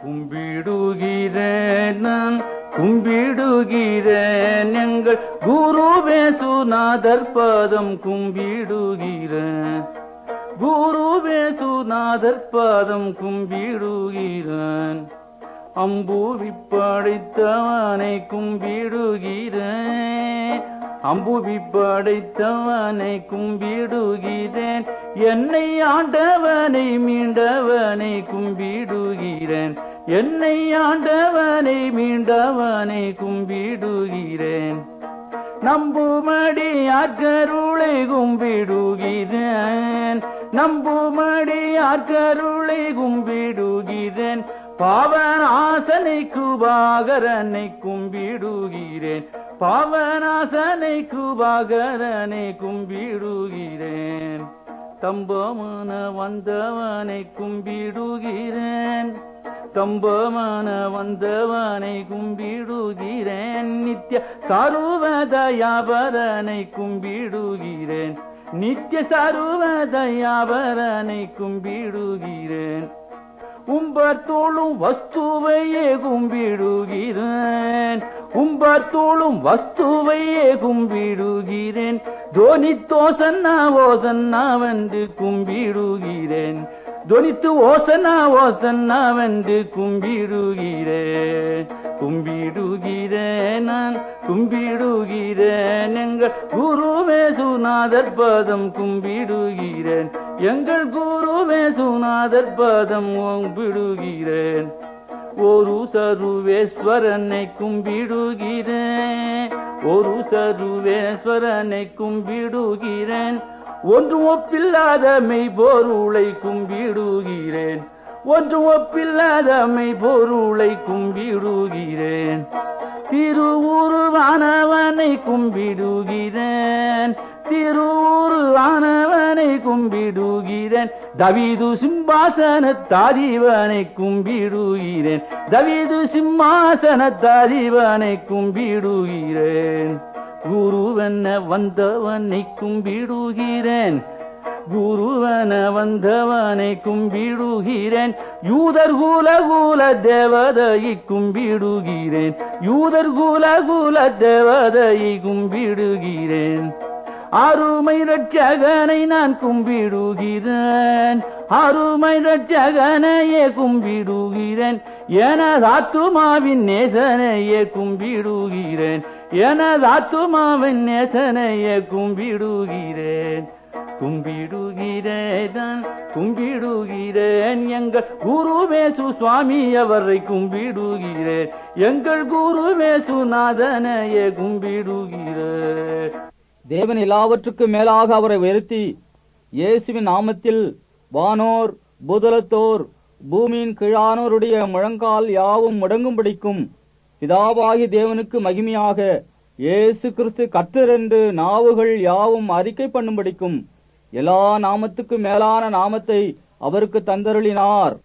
கும்பிடுகிறேன் நான் கும்பிடுகிறேன் எங்கள் குருவே சுநாதர் பாதம் கும்பிடுகிறேன் குருவே சுநாதர் பாதம் கும்பிடுகிறேன் அம்புவி படைத்தவனை கும்பிடுகிறேன் அம்புவி படைத்தவனை கும்பிடுகிறேன் என்னை ஆண்டவனை மீண்டவனை கும்பிடுகிறேன் என்னை ஆண்டவனை மீண்டவனை கும்பிடுகிறேன் நம்புமடி ஆக்கருளை கும்பிடுகிறேன் நம்புமடி ஆக்கருளை கும்பிடுகிறேன் பாவனாசனை குபாகரனை கும்பிடுகிறேன் பாவனாசனை குபாகரனை கும்பிடுகிறேன் தம்பமான வந்தவனை கும்பிடுகிறேன் தம்பமான வந்தவனை கும்பிடுகிறேன் நித்ய சருவதயாபரனை கும்பிடுகிறேன் நித்ய சருவதயாபரனை கும்பிடுகிறேன் உம்பத்தோளும் வஸ்துவையே கும்பிடுகிறேன் உம்பத்தோளும் வஸ்துவையே கும்பிடுகிறேன் தோனித்தோ சன்னா ஓசன்னா வந்து கும்பிடுகிறேன் தொனித்து ஓசனா ஓசன்னா வந்து கும்பிடுகிறேன் கும்பிடுகிறேன் நான் கும்பிடுகிறேன் எங்கள் குருவே சுநாதர் பதம் கும்பிடுகிறேன் எங்கள் குருவே சுநாதர் பதம் கும்பிடுகிறேன் ஒரு சருவேஸ்வரனை கும்பிடுகிறேன் ஒரு சருவேஸ்வரனை கும்பிடுகிறேன் ஒன்று ஒப்பில்லாத மெய்பொருளை கும்பிடுகிறேன் ஒன்று ஒப்பில்லாத மெய்பொருளை கும்பிடுகிறேன் திருவுருவானவனை கும்பிடுகிறேன் திருவுருவானவனை கும்பிடுகிறேன் தவிது சிம்மாசன தாதிவனை கும்பிடுகிறேன் தவிது சிம்மாசன தாதிவனை கும்பிடுகிறேன் குருவென்ன வந்தவனை கும்பிடுகிறேன் குருவன வந்தவனை கும்பிடுகிறேன் யூதர் குல குல தேவதையை கும்பிடுகிறேன் யூதர் குல குல தேவதையை கும்பிடுகிறேன் அருமை ரட்சகனை நான் கும்பிடுகிறேன் அருமை ரட்சகனையே கும்பிடுகிறேன் எனது ஆத்துமாவின் நேசனையே கும்பிடுகிறேன் எனது ஆத்துமாவின் நேசனையே கும்பிடுகிறேன் கும்பிடுகிறேன் நான் கும்பிடுகிறேன் எங்கள் குருவேசு சுவாமி அவரை கும்பிடுகிறேன் எங்கள் குருவேசு நாதனையே கும்பிடுகிறேன் தேவன் எல்லாவற்றுக்கும் மேலாக அவரை உயர்த்தி இயேசுவின் நாமத்தில் வானோர் பூதலத்தோர் பூமியின் கீழானோருடைய முழங்கால் யாவும் முடங்கும்படிக்கும் பிதாவாகி தேவனுக்கு மகிமையாக இயேசு கிறிஸ்து கர்த்தர் என்று நாவுகள் யாவும் அறிக்கை பண்ணும்படிக்கும் எல்லா நாமத்துக்கும் மேலான நாமத்தை அவருக்கு தந்தருளினார்